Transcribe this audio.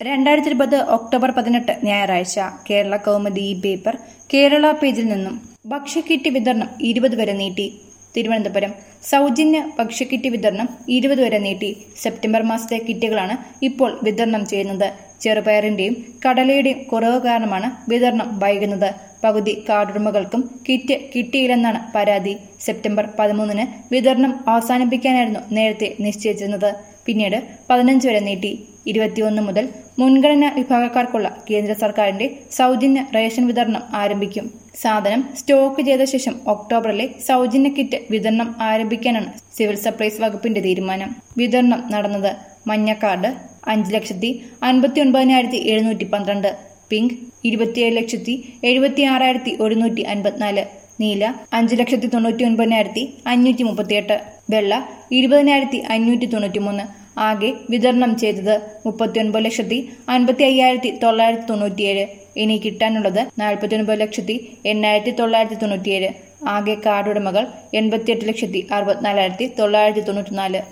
രണ്ടായിരത്തി ഇരുപത് ഒക്ടോബർ പതിനെട്ട് ഞായറാഴ്ച കേരള കൗമുദി ഈ പേപ്പർ കേരള പേജിൽ നിന്നും ഭക്ഷ്യക്കിറ്റ് വിതരണം ഇരുപത് വരെ നീട്ടി തിരുവനന്തപുരം സൗജന്യ ഭക്ഷ്യക്കിറ്റ് വിതരണം ഇരുപത് വരെ നീട്ടി സെപ്റ്റംബർ മാസത്തെ കിറ്റുകളാണ് ഇപ്പോൾ വിതരണം ചെയ്യുന്നത് ചെറുപയറിന്റെയും കടലയുടെയും കുറവ് കാരണമാണ് വിതരണം വൈകുന്നത് പകുതി കാർഡുടമകൾക്കും കിറ്റ് കിട്ടിയില്ലെന്നാണ് പരാതി സെപ്റ്റംബർ പതിമൂന്നിന് വിതരണം അവസാനിപ്പിക്കാനായിരുന്നു നേരത്തെ നിശ്ചയിച്ചിരുന്നത് പിന്നീട് പതിനഞ്ച് വരെ നീട്ടി ഇരുപത്തിയൊന്ന് മുതൽ മുൻഗണനാ വിഭാഗക്കാർക്കുള്ള കേന്ദ്ര സർക്കാരിന്റെ സൗജന്യ റേഷൻ വിതരണം ആരംഭിക്കും സാധനം സ്റ്റോക്ക് ചെയ്ത ശേഷം ഒക്ടോബറിലെ സൗജന്യ കിറ്റ് വിതരണം ആരംഭിക്കാനാണ് സിവിൽ സപ്ലൈസ് വകുപ്പിന്റെ തീരുമാനം വിതരണം നടന്നത് മഞ്ഞ കാർഡ് അഞ്ച് ലക്ഷത്തി അൻപത്തി ഒൻപതിനായിരത്തി എഴുന്നൂറ്റി പന്ത്രണ്ട് പിങ്ക് ഇരുപത്തിയേഴ് ലക്ഷത്തി എഴുപത്തി ആറായിരത്തി ഒരുന്നൂറ്റി അൻപത്തിനാല് നീല അഞ്ച് ലക്ഷത്തി തൊണ്ണൂറ്റി ഒൻപതിനായിരത്തി അഞ്ഞൂറ്റി മുപ്പത്തിയെട്ട് വെള്ള ഇരുപതിനായിരത്തി അഞ്ഞൂറ്റി തൊണ്ണൂറ്റി മൂന്ന് ആകെ വിതരണം ചെയ്തത് മുപ്പത്തി ഒൻപത് ലക്ഷത്തി അൻപത്തി അയ്യായിരത്തി തൊള്ളായിരത്തി തൊണ്ണൂറ്റിയേഴ് ഇനി കിട്ടാനുള്ളത് നാൽപ്പത്തി ഒൻപത് ലക്ഷത്തി എണ്ണായിരത്തി തൊള്ളായിരത്തി തൊണ്ണൂറ്റിയേഴ് ആകെ കാർഡുടമകൾ എൺപത്തിയെട്ട് ലക്ഷത്തി അറുപത്തിനാലായിരത്തി തൊള്ളായിരത്തി തൊണ്ണൂറ്റിനാല്